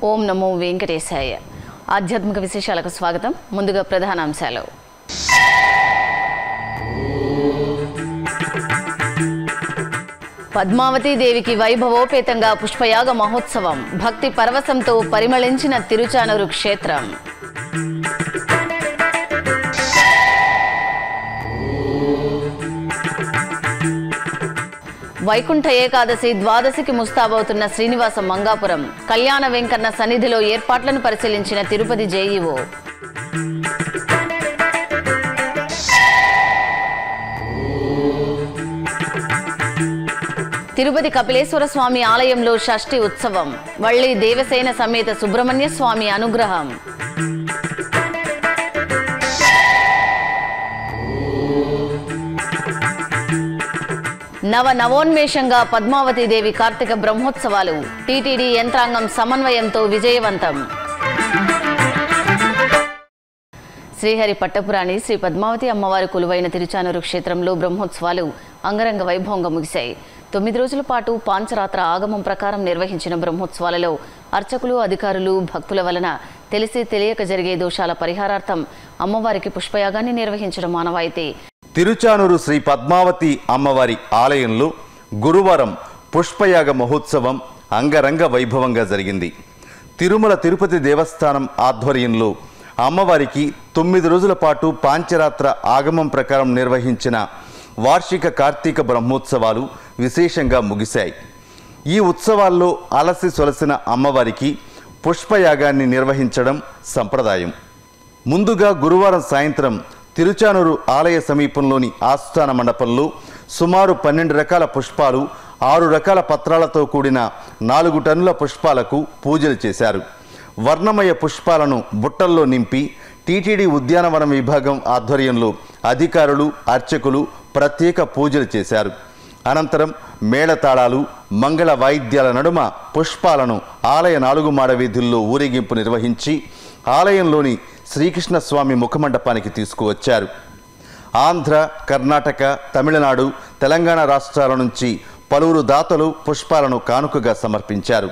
ఓం నమో వెంకటేశాయ ఆధ్యాత్మిక విశేషాలకు స్వాగతం ముందుగా ప్రధాన అంశాలు పద్మావతి దేవికి వైభవోపేతంగా పుష్పయాగ మహోత్సవం భక్తి పరవశంతో పరిమళించిన తిరుచానూరు క్షేత్రం వైకుంఠ ఏకాదశి ద్వాదశికి ముస్తాబవుతున్న శ్రీనివాస మంగాపురం కళ్యాణ వెంకన్న సన్నిధిలో ఏర్పాట్లను పరిశీలించిన తిరుపతి జేఈఓ తిరుపతి కపిలేశ్వర స్వామి ఆలయంలో షష్ఠి ఉత్సవం వళ్ళీ దేవసేన సమేత సుబ్రహ్మణ్య స్వామి అనుగ్రహం నవ నవోన్మేషంగా పద్మావతి దేవి కార్తీక బ్రహ్మోత్సవాలు టీటీడీ యంత్రాంగం సమన్వయంతో విజయవంతం శ్రీహరి పట్టపురాణి శ్రీ పద్మావతి అమ్మవారి కొలువైన తిరుచానూరు క్షేత్రంలో బ్రహ్మోత్సవాలు అంగరంగ వైభవంగా ముగిశాయి తొమ్మిది రోజుల పాటు పాంచరాత్ర ఆగమం ప్రకారం నిర్వహించిన బ్రహ్మోత్సవాలలో అర్చకులు అధికారులు భక్తుల వలన తెలిసి తెలియక జరిగే దోషాల పరిహారార్థం అమ్మవారికి పుష్పయాగాన్ని నిర్వహించడం మానవాయితీ తిరుచానూరు శ్రీ పద్మావతి అమ్మవారి ఆలయంలో గురువారం పుష్పయాగ మహోత్సవం అంగరంగ వైభవంగా జరిగింది తిరుమల తిరుపతి దేవస్థానం ఆధ్వర్యంలో అమ్మవారికి తొమ్మిది రోజుల పాటు పాంచరాత్ర ఆగమం ప్రకారం నిర్వహించిన వార్షిక కార్తీక బ్రహ్మోత్సవాలు విశేషంగా ముగిశాయి ఈ ఉత్సవాల్లో అలసి సొలసిన అమ్మవారికి పుష్పయాగాన్ని నిర్వహించడం సంప్రదాయం ముందుగా గురువారం సాయంత్రం తిరుచానూరు ఆలయ సమీపంలోని ఆస్థాన మండపంలో సుమారు పన్నెండు రకాల పుష్పాలు ఆరు రకాల పత్రాలతో కూడిన నాలుగు టన్నుల పుష్పాలకు పూజలు చేశారు వర్ణమయ పుష్పాలను బుట్టల్లో నింపి టీటీడీ ఉద్యానవనం విభాగం ఆధ్వర్యంలో అధికారులు అర్చకులు ప్రత్యేక పూజలు చేశారు అనంతరం మేళతాళాలు మంగళ వాయిద్యాల నడుమ పుష్పాలను ఆలయ నాలుగు మాడ వీధుల్లో ఊరేగింపు నిర్వహించి ఆలయంలోని శ్రీకృష్ణ స్వామి ముఖమండపానికి తీసుకువచ్చారు ఆంధ్ర కర్ణాటక తమిళనాడు తెలంగాణ రాష్ట్రాల నుంచి పలువురు దాతలు పుష్పాలను కానుకగా సమర్పించారు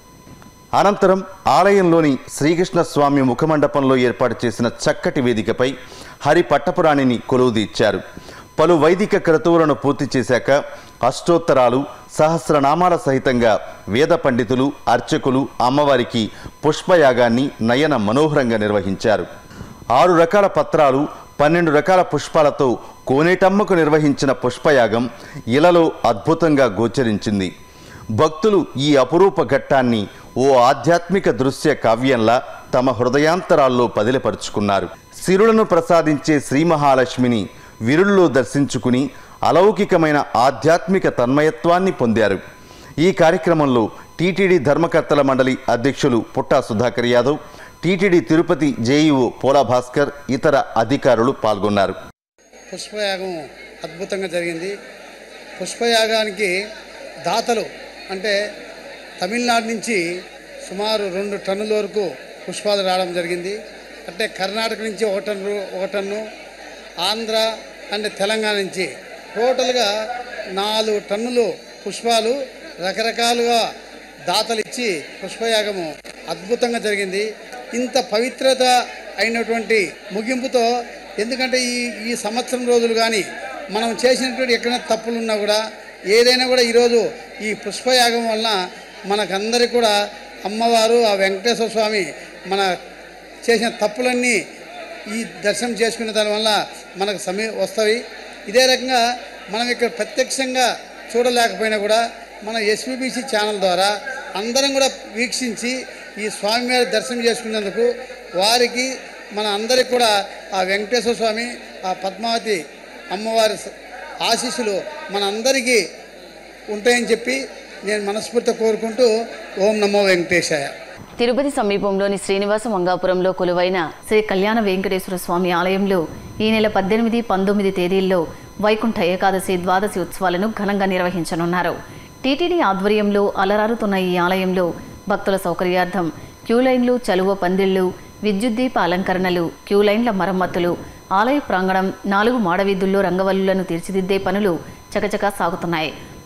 అనంతరం ఆలయంలోని శ్రీకృష్ణ స్వామి ముఖమండపంలో ఏర్పాటు చేసిన చక్కటి వేదికపై హరి పట్టపురాణిని కొలువుదీర్చారు పలు వైదిక క్రతువులను పూర్తి చేశాక అష్టోత్తరాలు సహస్రనామాల సహితంగా వేద పండితులు అర్చకులు అమ్మవారికి పుష్పయాగాన్ని నయన మనోహరంగా నిర్వహించారు ఆరు రకాల పత్రాలు పన్నెండు రకాల పుష్పాలతో కోనేటమ్మకు నిర్వహించిన పుష్పయాగం ఇలలో అద్భుతంగా గోచరించింది భక్తులు ఈ అపురూప ఘట్టాన్ని ఓ ఆధ్యాత్మిక దృశ్య కావ్యంలా తమ హృదయాంతరాల్లో పదిలపరుచుకున్నారు సిరులను ప్రసాదించే శ్రీ మహాలక్ష్మిని విరుల్లో దర్శించుకుని అలౌకికమైన ఆధ్యాత్మిక తన్మయత్వాన్ని పొందారు ఈ కార్యక్రమంలో టీటీడీ ధర్మకర్తల మండలి అధ్యక్షులు పుట్టా సుధాకర్ యాదవ్ టీటీడీ తిరుపతి జేఈఓ పోలా భాస్కర్ ఇతర అధికారులు పాల్గొన్నారు పుష్పయాగం అద్భుతంగా జరిగింది పుష్పయాగానికి దాతలు అంటే తమిళనాడు నుంచి సుమారు రెండు టన్నుల వరకు పుష్పాలు రావడం జరిగింది అంటే కర్ణాటక నుంచి ఒక టన్ను ఒక టన్ను ఆంధ్ర అండ్ తెలంగాణ నుంచి టోటల్గా నాలుగు టన్నులు పుష్పాలు రకరకాలుగా దాతలు ఇచ్చి పుష్పయాగము అద్భుతంగా జరిగింది ఇంత పవిత్రత అయినటువంటి ముగింపుతో ఎందుకంటే ఈ ఈ సంవత్సరం రోజులు కానీ మనం చేసినటువంటి ఎక్కడైనా తప్పులు ఉన్నా కూడా ఏదైనా కూడా ఈరోజు ఈ పుష్పయాగం వలన మనకందరికి కూడా అమ్మవారు ఆ వెంకటేశ్వర స్వామి మన చేసిన తప్పులన్నీ ఈ దర్శనం చేసుకునే దానివల్ల మనకు సమీ వస్తాయి ఇదే రకంగా మనం ఇక్కడ ప్రత్యక్షంగా చూడలేకపోయినా కూడా మన ఎస్పీబీసీ ఛానల్ ద్వారా అందరం కూడా వీక్షించి ఈ స్వామి వారి దర్శనం చేసుకున్నందుకు వారికి మన అందరికి కూడా ఆ వెంకటేశ్వర స్వామి ఆ పద్మావతి అమ్మవారి స- ఆశీస్సులు మన అందరికీ ఉంటాయని చెప్పి నేను మనస్ఫూర్తిగా కోరుకుంటూ ఓం నమో వెంకటేశాయ తిరుపతి సమీపంలోని శ్రీనివాస మంగాపురంలో కొలువైన శ్రీ కళ్యాణ వెంకటేశ్వర స్వామి ఆలయంలో ఈ నెల పద్దెనిమిది పంతొమ్మిది తేదీల్లో వైకుంఠ ఏకాదశి ద్వాదశి ఉత్సవాలను ఘనంగా నిర్వహించనున్నారు టీటీడీ ఆధ్వర్యంలో అలరారుతున్న ఈ ఆలయంలో భక్తుల సౌకర్యార్థం క్యూ లైన్లు చలువ పందిళ్లు విద్యుత్ దీప అలంకరణలు క్యూ లైన్ల మరమ్మతులు ఆలయ ప్రాంగణం నాలుగు మాడవీధుల్లో రంగవల్లులను తీర్చిదిద్దే పనులు చకచకా సాగుతున్నాయి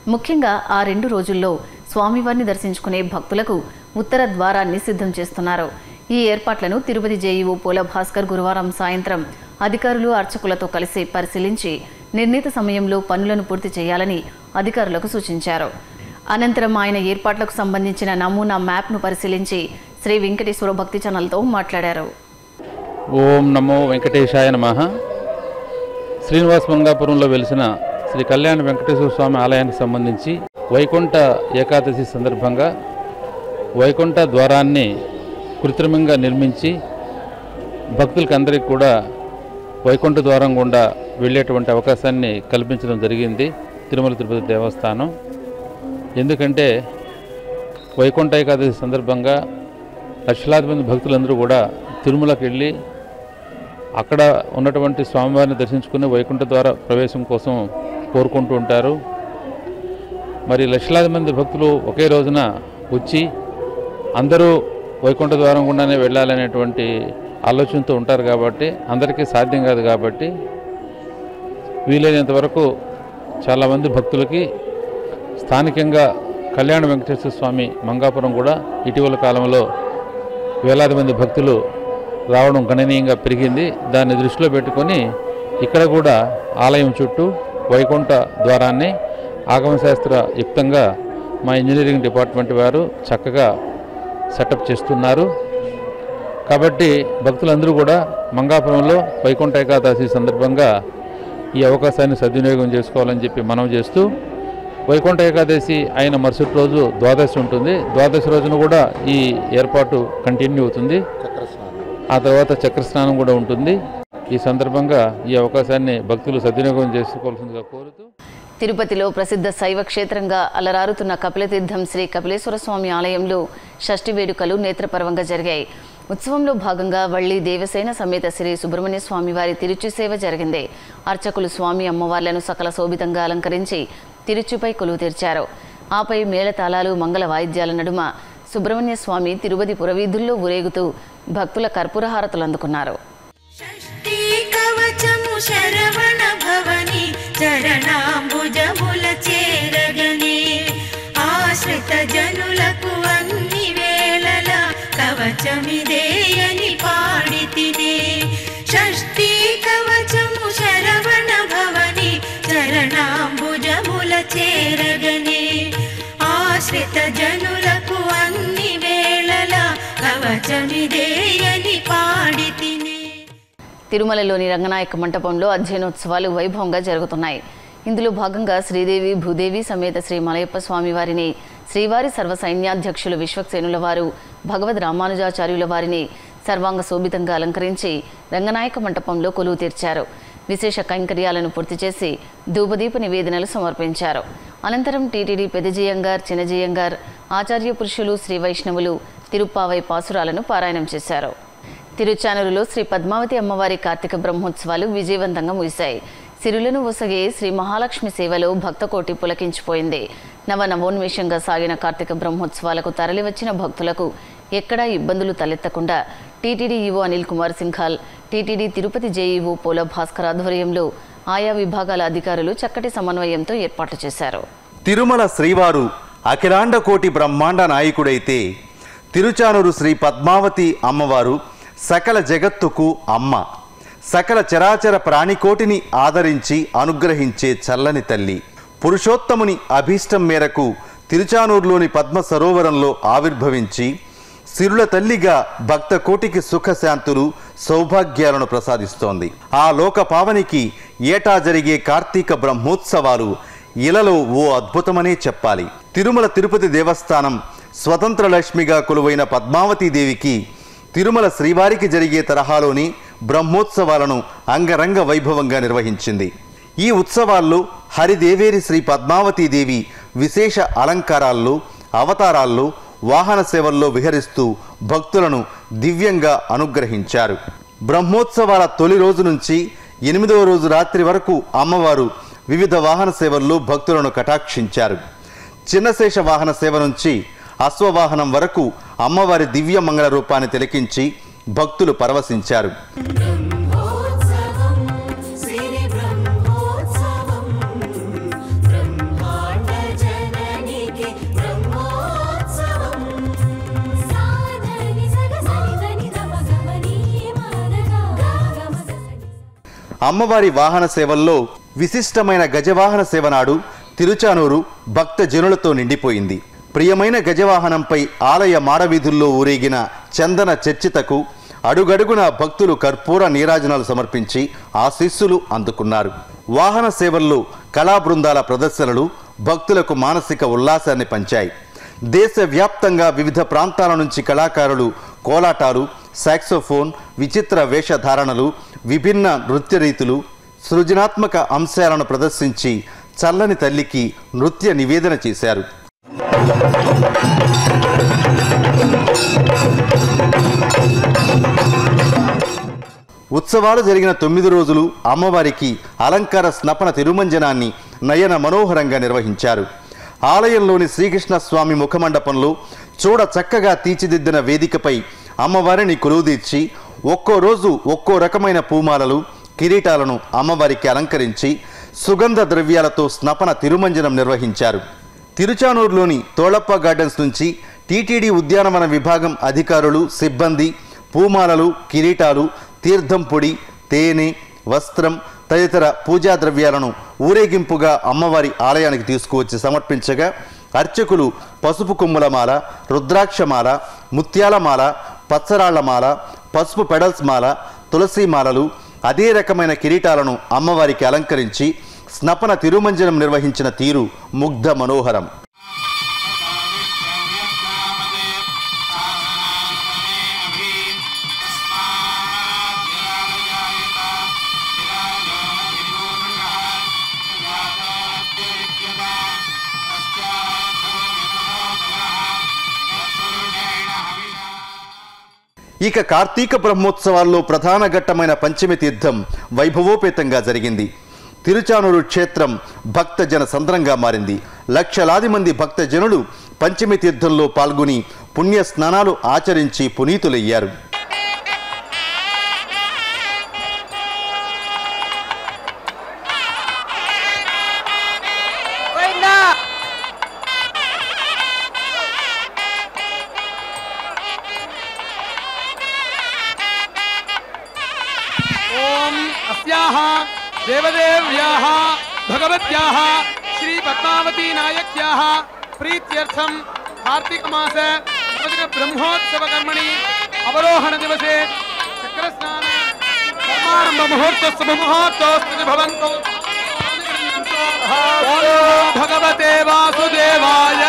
ముఖ్యంగా ఆ రెండు రోజుల్లో స్వామివారిని దర్శించుకునే భక్తులకు ఉత్తర ద్వారాన్ని సిద్ధం చేస్తున్నారు ఈ ఏర్పాట్లను తిరుపతి జేఈఓ పోల భాస్కర్ గురువారం సాయంత్రం అధికారులు అర్చకులతో కలిసి పరిశీలించి నిర్ణీత సమయంలో పనులను పూర్తి చేయాలని అధికారులకు సూచించారు అనంతరం ఆయన ఏర్పాట్లకు సంబంధించిన నమూనా మ్యాప్ను పరిశీలించి శ్రీ వెంకటేశ్వర భక్తి ఛానల్తో మాట్లాడారు ఓం నమో వెంకటేశాయ నమ శ్రీనివాస మంగాపురంలో వెలిసిన శ్రీ కళ్యాణ వెంకటేశ్వర స్వామి ఆలయానికి సంబంధించి వైకుంఠ ఏకాదశి సందర్భంగా వైకుంఠ ద్వారాన్ని కృత్రిమంగా నిర్మించి భక్తులకి అందరికీ కూడా వైకుంఠ ద్వారం గుండా వెళ్ళేటువంటి అవకాశాన్ని కల్పించడం జరిగింది తిరుమల తిరుపతి దేవస్థానం ఎందుకంటే వైకుంఠ ఏకాదశి సందర్భంగా లక్షలాది మంది భక్తులందరూ కూడా తిరుమలకి వెళ్ళి అక్కడ ఉన్నటువంటి స్వామివారిని దర్శించుకుని వైకుంఠ ద్వార ప్రవేశం కోసం కోరుకుంటూ ఉంటారు మరి లక్షలాది మంది భక్తులు ఒకే రోజున వచ్చి అందరూ వైకుంఠ ద్వారం గుండానే వెళ్ళాలనేటువంటి ఆలోచనతో ఉంటారు కాబట్టి అందరికీ సాధ్యం కాదు కాబట్టి వీలైనంత వరకు చాలామంది భక్తులకి స్థానికంగా కళ్యాణ వెంకటేశ్వర స్వామి మంగాపురం కూడా ఇటీవల కాలంలో వేలాది మంది భక్తులు రావడం గణనీయంగా పెరిగింది దాన్ని దృష్టిలో పెట్టుకొని ఇక్కడ కూడా ఆలయం చుట్టూ వైకుంఠ ద్వారాన్ని ఆగమశాస్త్ర యుక్తంగా మా ఇంజనీరింగ్ డిపార్ట్మెంట్ వారు చక్కగా సెటప్ చేస్తున్నారు కాబట్టి భక్తులందరూ కూడా మంగాపురంలో వైకుంఠ ఏకాదశి సందర్భంగా ఈ అవకాశాన్ని సద్వినియోగం చేసుకోవాలని చెప్పి మనం చేస్తూ వైకుంఠ ఏకాదశి అయిన మరుసటి రోజు ద్వాదశి ఉంటుంది ద్వాదశి రోజున కూడా ఈ ఏర్పాటు కంటిన్యూ అవుతుంది ఆ తర్వాత చక్రస్నానం కూడా ఉంటుంది ఈ సందర్భంగా ఈ అవకాశాన్ని భక్తులు సద్వినియోగం చేసుకోవాల్సిందిగా కోరుతూ తిరుపతిలో ప్రసిద్ధ శైవ క్షేత్రంగా అలరారుతున్న కపిలతీర్థం శ్రీ కపిలేశ్వర స్వామి ఆలయంలో షష్ఠి వేడుకలు నేత్రపర్వంగా జరిగాయి ఉత్సవంలో భాగంగా వల్లి దేవసేన సమేత శ్రీ సుబ్రహ్మణ్య స్వామి వారి తిరుచి సేవ జరిగింది అర్చకులు స్వామి అమ్మవార్లను సకల శోభితంగా అలంకరించి తిరుచుపై కొలువు తీర్చారు ఆపై మేళతాళాలు మంగళ వాయిద్యాల నడుమ సుబ్రహ్మణ్య స్వామి తిరుపతి పురవీధుల్లో ఊరేగుతూ భక్తుల కర్పూర హారతులు అందుకున్నారు షష్ఠీ కవచము శరవణ భవని చరణాంబుజముల చేరగనే ఆశ్రిత జనులకు అన్ని వేళల కవచమిదేయని పాడితినే షష్ఠీ కవచము శరవణ భవని చరణాంబుజముల చేరగనే ఆశ్రిత జనులకు అన్ని వేళల కవచమిదేయని పాడితినే తిరుమలలోని రంగనాయక మంటపంలో అధ్యయనోత్సవాలు వైభవంగా జరుగుతున్నాయి ఇందులో భాగంగా శ్రీదేవి భూదేవి సమేత శ్రీ మలయప్ప స్వామి వారిని శ్రీవారి సర్వ సైన్యాధ్యక్షులు విశ్వక్సేనుల వారు భగవద్ రామానుజాచార్యుల వారిని సర్వాంగ శోభితంగా అలంకరించి రంగనాయక మంటపంలో కొలువు తీర్చారు విశేష కైంకర్యాలను పూర్తి చేసి ధూపదీప నివేదనలు సమర్పించారు అనంతరం టీటీడీ పెదజీయంగార్ చిన్నజీయంగార్ ఆచార్య పురుషులు శ్రీ వైష్ణవులు తిరుప్పావై పాసురాలను పారాయణం చేశారు తిరుచానూరులో శ్రీ పద్మావతి అమ్మవారి కార్తీక బ్రహ్మోత్సవాలు విజయవంతంగా ముగిశాయి సిరులను ఒసగే శ్రీ మహాలక్ష్మి సేవలో భక్తకోటి పులకించిపోయింది నవ నవోన్మేషంగా సాగిన కార్తీక బ్రహ్మోత్సవాలకు తరలివచ్చిన భక్తులకు ఎక్కడా ఇబ్బందులు తలెత్తకుండా TTD EO Anil Kumar Singhal TTD Tirupati JEO Pola Bhaskar ఆధ్వర్యంలో ఆయా విభాగాల అధికారులు చక్కటి సమన్వయంతో ఏర్పాట్లు చేశారు తిరుమల శ్రీవారు అఖిలాండ కోటి బ్రహ్మాండ నాయకుడైతే తిరుచానూరు శ్రీ పద్మావతి అమ్మవారు సకల జగత్తుకు అమ్మ సకల చరాచర ప్రాణికోటిని ఆదరించి అనుగ్రహించే చల్లని తల్లి పురుషోత్తముని అభీష్టం మేరకు తిరుచానూరులోని పద్మ సరోవరంలో ఆవిర్భవించి సిరుల తల్లిగా భక్త కోటికి సుఖశాంతులు సౌభాగ్యాలను ప్రసాదిస్తోంది ఆ లోక పావనికి ఏటా జరిగే కార్తీక బ్రహ్మోత్సవాలు ఇలలో ఓ అద్భుతమనే చెప్పాలి తిరుమల తిరుపతి దేవస్థానం స్వతంత్ర లక్ష్మిగా కొలువైన పద్మావతీదేవికి తిరుమల శ్రీవారికి జరిగే తరహాలోని బ్రహ్మోత్సవాలను అంగరంగ వైభవంగా నిర్వహించింది ఈ ఉత్సవాల్లో హరిదేవేరి శ్రీ పద్మావతీదేవి విశేష అలంకారాల్లో అవతారాల్లో వాహన సేవల్లో విహరిస్తూ భక్తులను దివ్యంగా అనుగ్రహించారు బ్రహ్మోత్సవాల తొలి రోజు నుంచి ఎనిమిదవ రోజు రాత్రి వరకు అమ్మవారు వివిధ వాహన సేవల్లో భక్తులను కటాక్షించారు చిన్నశేష వాహన సేవ నుంచి అశ్వవాహనం వరకు అమ్మవారి దివ్య మంగళ రూపాన్ని తిలకించి భక్తులు పరవశించారు సిరి బ్రహ్మోత్సవం బ్రహ్మాండ అమ్మవారి వాహన సేవల్లో విశిష్టమైన గజవాహన సేవ నాడు తిరుచానూరు భక్త జనులతో నిండిపోయింది ప్రియమైన గజవాహనంపై ఆలయ మాడవీధుల్లో ఊరేగిన చందన చర్చితకు అడుగడుగున భక్తులు కర్పూర నీరాజనాలు సమర్పించి ఆశీస్సులు అందుకున్నారు వాహన సేవల్లో కళా బృందాల ప్రదర్శనలు భక్తులకు మానసిక ఉల్లాసాన్ని పంచాయి దేశవ్యాప్తంగా వివిధ ప్రాంతాల నుంచి కళాకారులు కోలాటాలు సాక్సోఫోన్ విచిత్ర వేషధారణలు విభిన్న నృత్య రీతులు సృజనాత్మక అంశాలను ప్రదర్శించి చల్లని తల్లికి నృత్య నివేదన చేశారు ఉత్సవాలు జరిగిన తొమ్మిది రోజులు అమ్మవారికి అలంకార స్నపన తిరుమంజనాన్ని నయన మనోహరంగా నిర్వహించారు ఆలయంలోని శ్రీకృష్ణ స్వామి ముఖమండపంలో చూడ చక్కగా తీర్చిదిద్దిన వేదికపై అమ్మవారిని కొలువుదీర్చి ఒక్కో రోజు ఒక్కో రకమైన పూమాలలు కిరీటాలను అమ్మవారికి అలంకరించి సుగంధ ద్రవ్యాలతో స్నపన తిరుమంజనం నిర్వహించారు తిరుచానూరులోని తోళప్ప గార్డెన్స్ నుంచి టీటీడీ ఉద్యానవన విభాగం అధికారులు సిబ్బంది పూమాలలు కిరీటాలు తీర్థం పొడి తేనె వస్త్రం తదితర పూజా ద్రవ్యాలను ఊరేగింపుగా అమ్మవారి ఆలయానికి తీసుకువచ్చి సమర్పించగా అర్చకులు పసుపు కొమ్ముల మాల రుద్రాక్షమాల ముత్యాలమాల పచ్చరాళ్లమాల పసుపు పెడల్స్ మాల తులసి మాలలు అదే రకమైన కిరీటాలను అమ్మవారికి అలంకరించి స్నపన తిరుమంజనం నిర్వహించిన తీరు ముగ్ధ మనోహరం ఇక కార్తీక బ్రహ్మోత్సవాల్లో ప్రధాన ఘట్టమైన పంచమి తీర్థం వైభవోపేతంగా జరిగింది తిరుచానూరు క్షేత్రం భక్తజన సంద్రంగా మారింది లక్షలాది మంది భక్తజనులు పంచమి తీర్థంలో పాల్గొని పుణ్య స్నానాలు ఆచరించి పునీతులయ్యారు ఓం అస్యాః దేవదేవ్యాः భగవత్యాः శ్రీ పద్మావతీ నాయక్యాः ప్రీత్యర్థం కార్తీకమాస నవదిన బ్రహ్మోత్సవ కర్మణి అవరోహణ దివసే చక్రస్నాన కర్మారంభ ముహూర్తస్సు ముహూర్తోస్తు భవంతు ఓం నమో భగవతే వాసుదేవాయ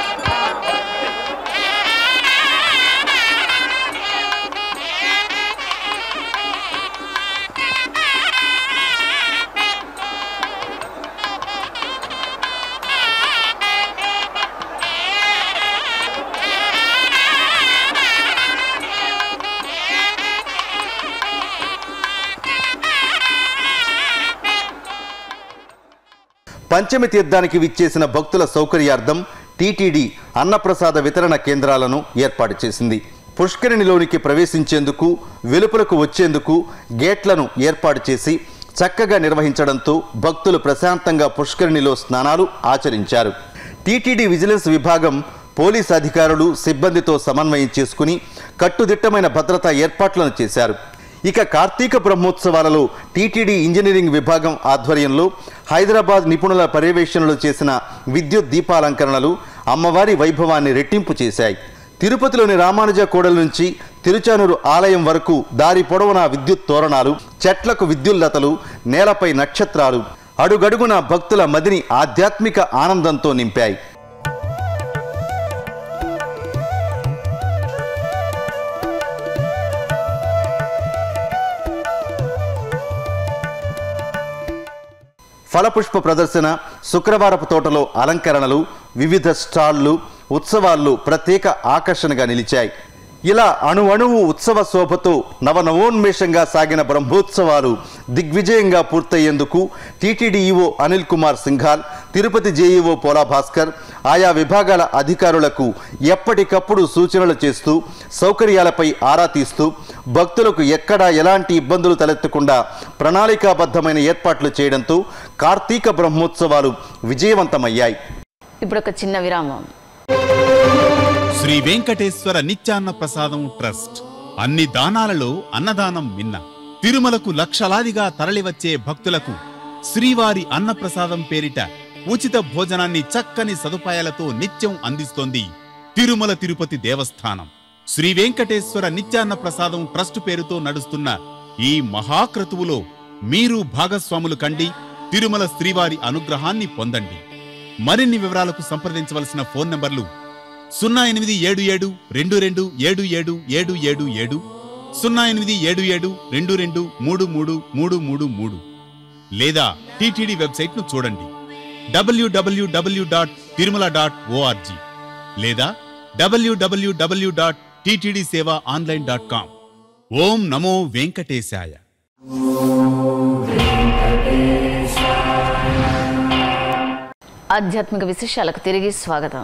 పంచమి తీర్థానికి విచ్చేసిన భక్తుల సౌకర్యార్థం టీటీడీ అన్నప్రసాద వితరణ కేంద్రాలను ఏర్పాటు చేసింది పుష్కరిణిలోనికి ప్రవేశించేందుకు వెలుపలకు వచ్చేందుకు గేట్లను ఏర్పాటు చేసి చక్కగా నిర్వహించడంతో భక్తులు ప్రశాంతంగా పుష్కరిణిలో స్నానాలు ఆచరించారు టీటీడీ విజిలెన్స్ విభాగం పోలీస్ అధికారులు సిబ్బందితో సమన్వయం చేసుకుని కట్టుదిట్టమైన భద్రతా ఏర్పాట్లను చేశారు ఇక కార్తీక బ్రహ్మోత్సవాలలో టీటీడీ ఇంజనీరింగ్ విభాగం ఆధ్వర్యంలో హైదరాబాద్ నిపుణుల పర్యవేక్షణలో చేసిన విద్యుత్ దీపాలంకరణలు అమ్మవారి వైభవాన్ని రెట్టింపు చేశాయి తిరుపతిలోని రామానుజ కోడల నుంచి తిరుచానూరు ఆలయం వరకు దారి పొడవునా విద్యుత్ తోరణాలు చెట్లకు విద్యుల్లతలు నేలపై నక్షత్రాలు అడుగడుగున భక్తుల మదిని ఆధ్యాత్మిక ఆనందంతో నింపాయి ఫలపుష్ప ప్రదర్శన శుక్రవారపు తోటలో అలంకరణలు వివిధ స్టాళ్ళు ఉత్సవాల్లో ప్రత్యేక ఆకర్షణగా నిలిచాయి ఇలా అణు అణువు ఉత్సవ శోభతో నవనవోన్మేషంగా సాగిన బ్రహ్మోత్సవాలు దిగ్విజయంగా పూర్తయ్యేందుకు TTD EO Anil Kumar Singhal Tirupati JEO Pola Bhaskar ఆయా విభాగాల అధికారులకు ఎప్పటికప్పుడు సూచనలు చేస్తూ సౌకర్యాలపై ఆరా తీస్తూ భక్తులకు ఎక్కడా ఎలాంటి ఇబ్బందులు తలెత్తకుండా ప్రణాళికాబద్ధమైన ఏర్పాట్లు చేయడంతో కార్తీక బ్రహ్మోత్సవాలు విజయవంతమయ్యాయి ఇప్పుడు ఒక చిన్న విరామం శ్రీ వెంకటేశ్వర నిత్యాన్న ప్రసాదం ట్రస్ట్ అన్ని దానాలలో అన్నదానం మిన్న తిరుమలకు లక్షలాదిగా తరలివచ్చే భక్తులకు శ్రీవారి అన్నప్రసాదం పేరిట ఉచిత భోజనాన్ని చక్కని సదుపాయాలతో నిత్యం అందిస్తోంది తిరుమల తిరుపతి దేవస్థానం శ్రీ వెంకటేశ్వర నిత్యాన్న ప్రసాదం ట్రస్ట్ పేరుతో నడుస్తున్న ఈ మహాక్రతువులో మీరు భాగస్వాములు కండి తిరుమల శ్రీవారి అనుగ్రహాన్ని పొందండి మరిన్ని వివరాలకు సంప్రదించవలసిన ఫోన్ నంబర్లు సున్నా ఎనిమిది ఏడు ఏడు రెండు రెండు ఏడు ఏడు ఏడు ఏడు ఏడు సున్నా ఎనిమిది ఏడు ఏడు రెండు రెండు మూడు మూడు మూడు మూడు మూడు లేదా టీటీడీ వెబ్సైట్ను చూడండి డబ్ల్యూడబ్ల్యూడబ్ల్యూ డాట్ తిరుమల డాట్ ఓఆర్జీ లేదా డబ్ల్యూడబ్ల్యూడబ్ల్యూ dot TTD Seva online dot com ఓం నమో వెంకటేశాయ ఆధ్యాత్మిక విశేషాలకు తిరిగి స్వాగతం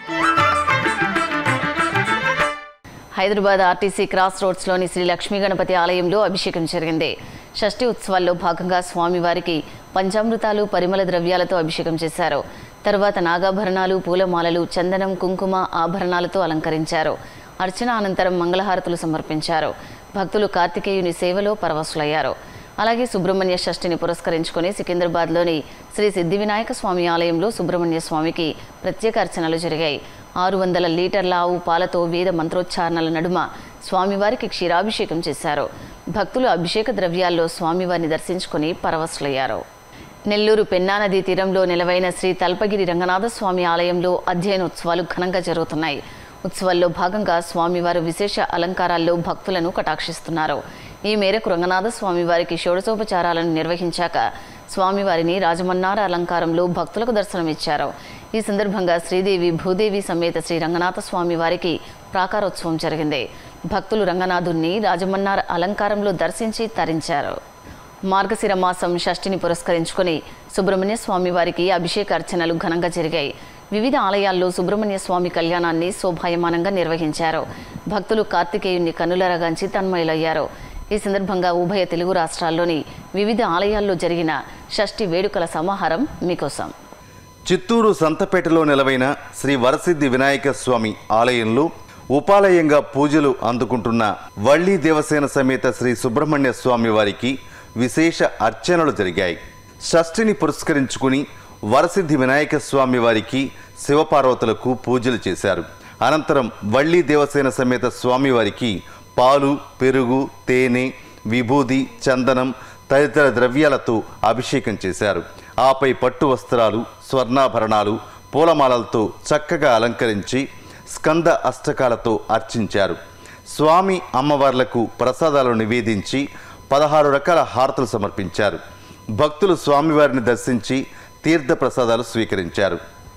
హైదరాబాద్ ఆర్టీసీ క్రాస్ రోడ్స్లోని శ్రీ లక్ష్మీ గణపతి ఆలయంలో అభిషేకం జరిగింది షష్ఠి ఉత్సవాల్లో భాగంగా స్వామివారికి పంచామృతాలు పరిమళ ద్రవ్యాలతో అభిషేకం చేశారు తరువాత నాగాభరణాలు పూలమాలలు చందనం కుంకుమ ఆభరణాలతో అలంకరించారు అర్చన అనంతరం మంగళహారతులు సమర్పించారు భక్తులు కార్తికేయుని సేవలో పరవశులయ్యారు అలాగే సుబ్రహ్మణ్య షష్ఠిని పురస్కరించుకుని సికింద్రాబాద్లోని శ్రీ సిద్ధి వినాయక స్వామి ఆలయంలో సుబ్రహ్మణ్య స్వామికి ప్రత్యేక అర్చనలు జరిగాయి ఆరు వందల లీటర్ల ఆవు పాలతో వేద మంత్రోచ్చారణల నడుమ స్వామివారికి క్షీరాభిషేకం చేశారు భక్తులు అభిషేక ద్రవ్యాల్లో స్వామివారిని దర్శించుకుని పరవశులయ్యారు నెల్లూరు పెన్నా నదీ తీరంలో నిలవైన శ్రీ తల్పగిరి రంగనాథ స్వామి ఆలయంలో అధ్యయనోత్సవాలు ఘనంగా జరుగుతున్నాయి ఉత్సవాల్లో భాగంగా స్వామివారు విశేష అలంకారాల్లో భక్తులను కటాక్షిస్తున్నారు ఈ మేరకు రంగనాథ స్వామివారికి షోడశోపచారాలను నిర్వహించాక స్వామివారిని రాజమన్నార అలంకారంలో భక్తులకు దర్శనమిచ్చారు ఈ సందర్భంగా శ్రీదేవి భూదేవి సమేత శ్రీ రంగనాథ స్వామి వారికి ప్రాకారోత్సవం జరిగింది భక్తులు రంగనాథుణ్ణి రాజమన్నార అలంకారంలో దర్శించి తరించారు మార్గశిర మాసం షష్ఠిని పురస్కరించుకొని సుబ్రహ్మణ్య స్వామి వారికి అభిషేక అర్చనలు ఘనంగా జరిగాయి వివిధ ఆలయాల్లో సుబ్రహ్మణ్య స్వామి కళ్యాణాన్ని శోభాయమానంగా నిర్వహించారు భక్తులు కార్తికేయుణ్ణి కన్నులరగాంచి తన్మయులయ్యారు ఈ సందర్భంగా ఉభయ తెలుగు రాష్ట్రాల్లోని వివిధ ఆలయాల్లో జరిగిన షష్ఠి వేడుకల సమాహారం మీకోసం చిత్తూరు సంతపేటలో నెలవైన శ్రీ వరసిద్ధి వినాయక స్వామి ఆలయంలో ఉపాలయంగా పూజలు అందుకుంటున్న వళ్ళీ దేవసేన సమేత శ్రీ సుబ్రహ్మణ్య స్వామి వారికి విశేష అర్చనలు జరిగాయి షష్ఠిని పురస్కరించుకుని వరసిద్ధి వినాయక స్వామి వారికి శివపార్వతులకు పూజలు చేశారు అనంతరం వళ్ళీ దేవసేన సమేత స్వామివారికి పాలు పెరుగు తేనె విభూది చందనం తదితర ద్రవ్యాలతో అభిషేకం చేశారు ఆపై పట్టు వస్త్రాలు స్వర్ణాభరణాలు పూలమాలలతో చక్కగా అలంకరించి స్కంద అష్టకాలతో అర్చించారు స్వామి అమ్మవార్లకు ప్రసాదాలు నివేదించి పదహారు రకాల హారతులు సమర్పించారు భక్తులు స్వామివారిని దర్శించి తీర్థ ప్రసాదాలు స్వీకరించారు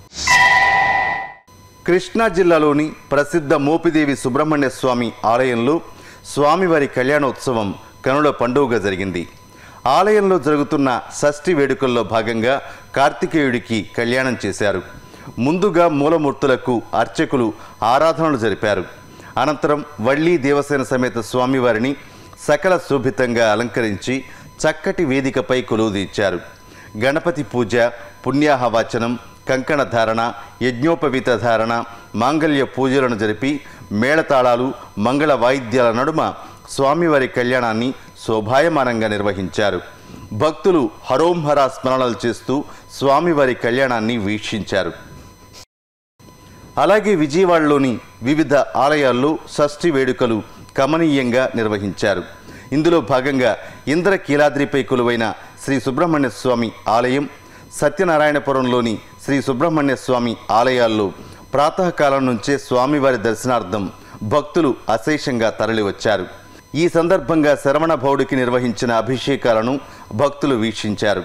కృష్ణా జిల్లాలోని ప్రసిద్ధ మోపిదేవి సుబ్రహ్మణ్య స్వామి ఆలయంలో స్వామివారి కళ్యాణోత్సవం కనుల పండుగగా జరిగింది ఆలయంలో జరుగుతున్న షష్ఠి వేడుకల్లో భాగంగా కార్తికేయుడికి కళ్యాణం చేశారు ముందుగా మూలమూర్తులకు అర్చకులు ఆరాధనలు జరిపారు అనంతరం వళ్ళీ దేవసేన సమేత స్వామివారిని సకల శోభితంగా అలంకరించి చక్కటి వేదికపై కొలువుదీర్చారు గణపతి పూజ పుణ్యాహవాచనం కంకణ ధారణ యజ్ఞోపవీత ధారణ మాంగళ్య పూజలను జరిపి మేళతాళాలు మంగళ వాయిద్యాల నడుమ స్వామివారి కళ్యాణాన్ని శోభాయమానంగా నిర్వహించారు భక్తులు హరోంహర స్మరణలు చేస్తూ స్వామివారి కళ్యాణాన్ని వీక్షించారు అలాగే విజయవాడలోని వివిధ ఆలయాల్లో షష్ఠి వేడుకలు కమనీయంగా నిర్వహించారు ఇందులో భాగంగా ఇంద్రకీలాద్రిపై కొలువైన శ్రీ సుబ్రహ్మణ్య స్వామి ఆలయం సత్యనారాయణపురంలోని శ్రీ సుబ్రహ్మణ్య స్వామి ఆలయాల్లో ప్రాతకాలం నుంచే స్వామివారి దర్శనార్థం భక్తులు అశేషంగా తరలివచ్చారు ఈ సందర్భంగా శరవణ భౌడికి నిర్వహించిన అభిషేకాలను భక్తులు వీక్షించారు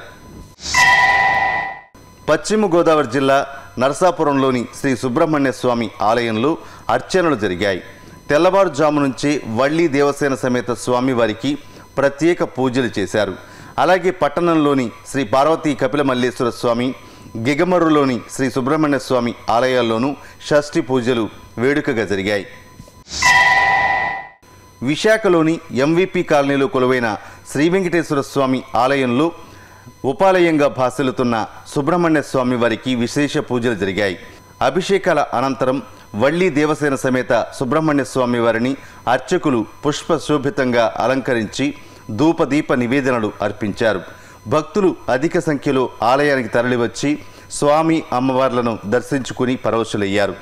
పశ్చిమ గోదావరి జిల్లా నరసాపురంలోని శ్రీ సుబ్రహ్మణ్య స్వామి ఆలయంలో అర్చనలు జరిగాయి తెల్లవారుజాము నుంచే వళ్ళీ దేవసేన సమేత స్వామివారికి ప్రత్యేక పూజలు చేశారు అలాగే పట్టణంలోని శ్రీ పార్వతీ కపిల మల్లేశ్వర స్వామి గిగమరులోని శ్రీ సుబ్రహ్మణ్య స్వామి ఆలయాల్లోనూ షష్ఠి పూజలు వేడుకగా జరిగాయి విశాఖలోని ఎంవిపి కాలనీలో కొలువైన శ్రీ వెంకటేశ్వర స్వామి ఆలయంలో ఉపాలయంగా భాసిల్లుతున్న సుబ్రహ్మణ్య స్వామి వారికి విశేష పూజలు జరిగాయి అభిషేకాల అనంతరం వళ్ళీ దేవసేన సమేత సుబ్రహ్మణ్య స్వామి వారిని అర్చకులు పుష్ప శోభితంగా అలంకరించి ధూపదీప నివేదనలు అర్పించారు భక్తులు అధిక సంఖ్యలో ఆలయానికి తరలివచ్చి స్వామి అమ్మవార్లను దర్శించుకుని పరవశులయ్యారు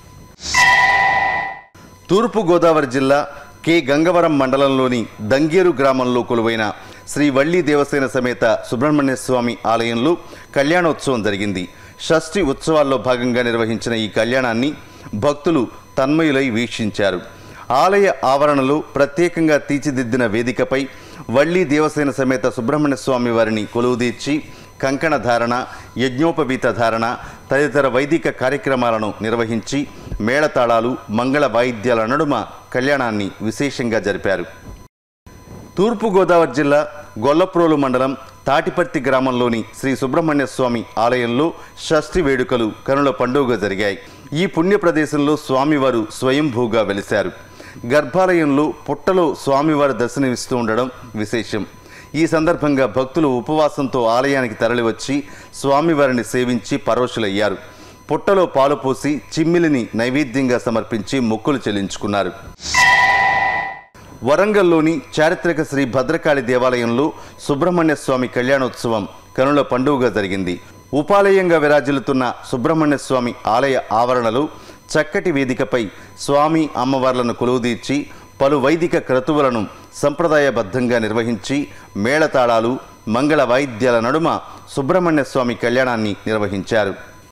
తూర్పు గోదావరి జిల్లా కె గంగవరం మండలంలోని దంగేరు గ్రామంలో కొలువైన శ్రీ వల్లి దేవసేన సమేత సుబ్రహ్మణ్య స్వామి ఆలయంలో కళ్యాణోత్సవం జరిగింది షష్ఠి ఉత్సవాల్లో భాగంగా నిర్వహించిన ఈ కళ్యాణాన్ని భక్తులు తన్మయులై వీక్షించారు ఆలయ ఆవరణలో ప్రత్యేకంగా తీర్చిదిద్దిన వేదికపై వల్లి దేవసేన సమేత సుబ్రహ్మణ్య స్వామి వారిని కొలువుదీర్చి కంకణ ధారణ యజ్ఞోపవీత ధారణ తదితర వైదిక కార్యక్రమాలను నిర్వహించి మేళతాళాలు మంగళ వాయిద్యాల నడుమ కళ్యాణాన్ని విశేషంగా జరిపారు తూర్పుగోదావరి జిల్లా గొల్లప్రోలు మండలం తాటిపర్తి గ్రామంలోని శ్రీ సుబ్రహ్మణ్య స్వామి ఆలయంలో షష్ఠి వేడుకలు కనుల పండుగ జరిగాయి ఈ పుణ్య ప్రదేశంలో స్వామివారు స్వయంభూగా వెలిశారు గర్భాలయంలో పుట్టలో స్వామివారు దర్శనమిస్తూ ఉండడం విశేషం ఈ సందర్భంగా భక్తులు ఉపవాసంతో ఆలయానికి తరలివచ్చి స్వామివారిని సేవించి పరవశులయ్యారు పుట్టలో పాలు పోసి చిమ్మిలిని నైవేద్యంగా సమర్పించి మొక్కులు చెల్లించుకున్నారు వరంగల్లోని చారిత్రక శ్రీ భద్రకాళి దేవాలయంలో సుబ్రహ్మణ్య స్వామి కళ్యాణోత్సవం కనుల పండుగగా జరిగింది ఉపాలయంగా విరాజిల్లుతున్న సుబ్రహ్మణ్య స్వామి ఆలయ ఆవరణలో చక్కటి వేదికపై స్వామి అమ్మవార్లను కొలువుదీర్చి పలు వైదిక క్రతువులను సంప్రదాయబద్ధంగా నిర్వహించి మేళతాళాలు మంగళ వాయిద్యాల నడుమ సుబ్రహ్మణ్య స్వామి కళ్యాణాన్ని నిర్వహించారు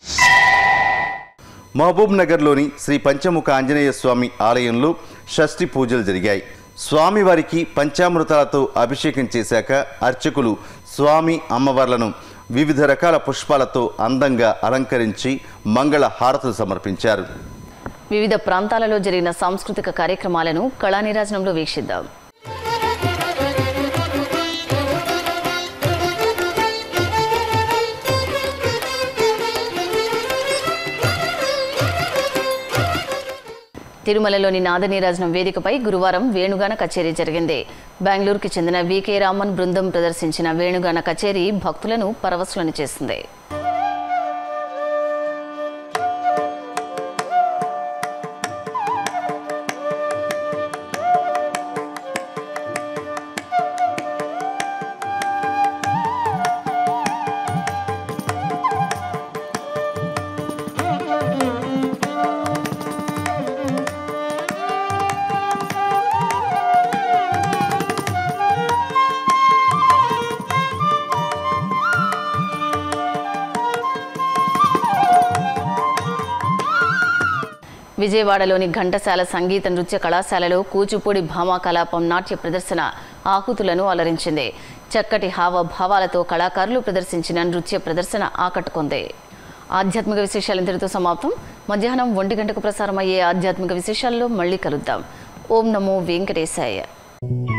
మహబూబ్ నగర్లోని శ్రీ పంచముఖ ఆంజనేయ స్వామి ఆలయంలో షష్ఠి పూజలు జరిగాయి స్వామివారికి పంచామృతాలతో అభిషేకం చేశాక అర్చకులు స్వామి అమ్మవార్లను వివిధ రకాల పుష్పాలతో అందంగా అలంకరించి మంగళ హారతులు సమర్పించారు వివిధ ప్రాంతాలలో జరిగిన సాంస్కృతిక కార్యక్రమాలను కళానిరాజనంలో వీక్షిద్దాం తిరుమలలోని నాదనీరాజనం వేదికపై గురువారం వేణుగాన కచేరీ జరిగింది బెంగళూరుకి చెందిన వికే రామన్ బృందం ప్రదర్శించిన వేణుగాన కచేరీ భక్తులను పరవశులను చేసింది విజయవాడలోని ఘంటసాల సంగీత నృత్య కళాశాలలో కూచిపూడి భామా కలాపం నాట్య ప్రదర్శన ఆహుతులను అలరించింది చక్కటి హావభావాలతో కళాకారులు ప్రదర్శించిన నృత్య ప్రదర్శన ఆకట్టుకుంది ఆధ్యాత్మిక విశేషాలు ఇంతటితో సమాప్తం మధ్యాహ్నం ఒంటి గంటకు ప్రసారమయ్యే ఆధ్యాత్మిక విశేషాల్లో మళ్ళీ కలుద్దాం ఓం నమో వెంకటేశాయ